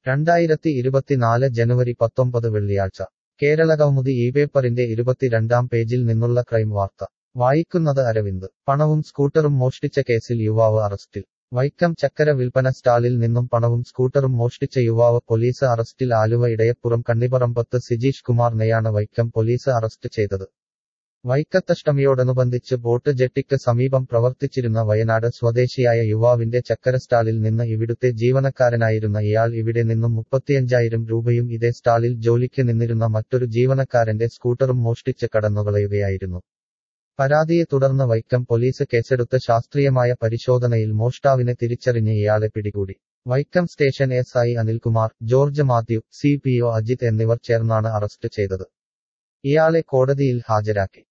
രണ്ടായിരത്തി ഇരുപത്തിനാല് ജനുവരി പത്തൊമ്പത് വെള്ളിയാഴ്ച കേരളകൗമുദി ഈ പേപ്പറിന്റെ ഇരുപത്തിരണ്ടാം പേജിൽ നിന്നുള്ള ക്രൈം വാർത്ത വായിക്കുന്നത് അരവിന്ദ് പണവും സ്കൂട്ടറും മോഷ്ടിച്ച കേസിൽ യുവാവ് അറസ്റ്റിൽ വൈക്കം ചക്കര വിൽപ്പന സ്റ്റാളിൽ നിന്നും പണവും സ്കൂട്ടറും മോഷ്ടിച്ച യുവാവ് പോലീസ് അറസ്റ്റിൽ ആലുവ ഇടയപ്പുറം കണ്ണിപ്പറമ്പത്ത് സിജീഷ് കുമാറിനെയാണ് വൈക്കം പോലീസ് അറസ്റ്റ് ചെയ്തത് വൈക്കത്തഷ്ടമിയോടനുബന്ധിച്ച് ബോട്ട് ജെട്ടിക്ക് സമീപം പ്രവർത്തിച്ചിരുന്ന വയനാട് സ്വദേശിയായ യുവാവിന്റെ ചക്കര സ്റ്റാളിൽ നിന്ന് ഇവിടുത്തെ ജീവനക്കാരനായിരുന്ന ഇയാൾ ഇവിടെ നിന്നും മുപ്പത്തിയഞ്ചായിരം രൂപയും ഇതേ സ്റ്റാളിൽ ജോലിക്ക് നിന്നിരുന്ന മറ്റൊരു ജീവനക്കാരന്റെ സ്കൂട്ടറും മോഷ്ടിച്ച് കടന്നുകളയുകയായിരുന്നു പരാതിയെ തുടർന്ന് വൈക്കം പോലീസ് കേസെടുത്ത് ശാസ്ത്രീയമായ പരിശോധനയിൽ മോഷ്ടാവിനെ തിരിച്ചറിഞ്ഞ് ഇയാളെ പിടികൂടി Vaikom station S I Anilkumar George Mathew C P O Ajith എന്നിവർ ചേർന്നാണ് അറസ്റ്റ് ചെയ്തത് ഇയാളെ കോടതിയിൽ ഹാജരാക്കി